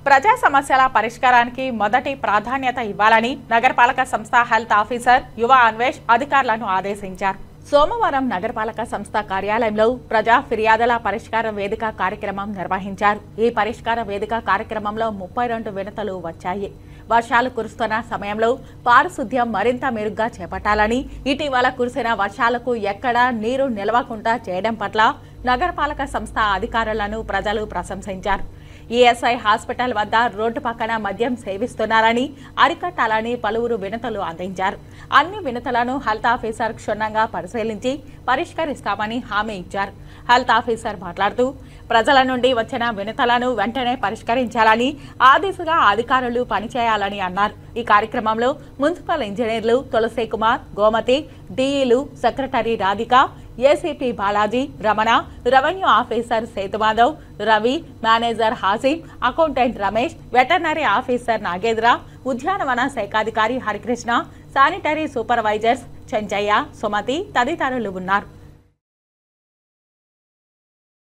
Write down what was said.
ప్రజా సమస్యల పరిష్కారానికి మొదటి ప్రాధాన్యత ఇవ్వాలని నగరపాలక సంస్థ హెల్త్ ఆఫీసర్ యువ అన్వేష్ అధికారులను ఆదేశించారు సోమవారం నగరపాలక సంస్థ కార్యాలయంలో ప్రజా ఫిర్యాదుల పరిష్కార వేదిక కార్యక్రమం నిర్వహించారు ఈ పరిష్కార వేదిక కార్యక్రమంలో ముప్పై రెండు వినతులు వచ్చాయి వర్షాలు కురుస్తున్న సమయంలో పారిశుద్ధ్యం మరింత మెరుగ్గా చేపట్టాలని ఇటీవల కురిసిన వర్షాలకు ఎక్కడా నీరు నిలవకుండా చేయడం పట్ల నగరపాలక సంస్థ అధికారులను ప్రజలు ప్రశంసించారు ఈఎస్ఐ హాస్పిటల్ వద్ద రోడ్డు పక్కన మద్యం సేవిస్తున్నారని అరికట్టాలని పలువురు వినతులు అందించారు అన్ని వినతులను హెల్త్ ఆఫీసర్ క్షుణ్ణంగా పరిశీలించి పరిష్కరిస్తామని హామీ ఇచ్చారు హెల్త్ ఆఫీసర్ మాట్లాడుతూ ప్రజల నుండి వచ్చిన వినతులను వెంటనే పరిష్కరించాలని ఆ దిశగా అధికారులు పనిచేయాలని అన్నారు ఈ కార్యక్రమంలో మున్సిపల్ ఇంజనీర్లు తులసి కుమార్ గోమతి డిఈలు secretary Radhika ACP Balaji Ramana revenue officer Sethumadhav Ravi manager Hasim accountant Ramesh veterinary officer Nagendra ఉద్యానవన శాఖాధికారి హరికృష్ణ శానిటరీ సూపర్వైజర్స్ చెంచయ్య సుమతి తదితరులు ఉన్నారు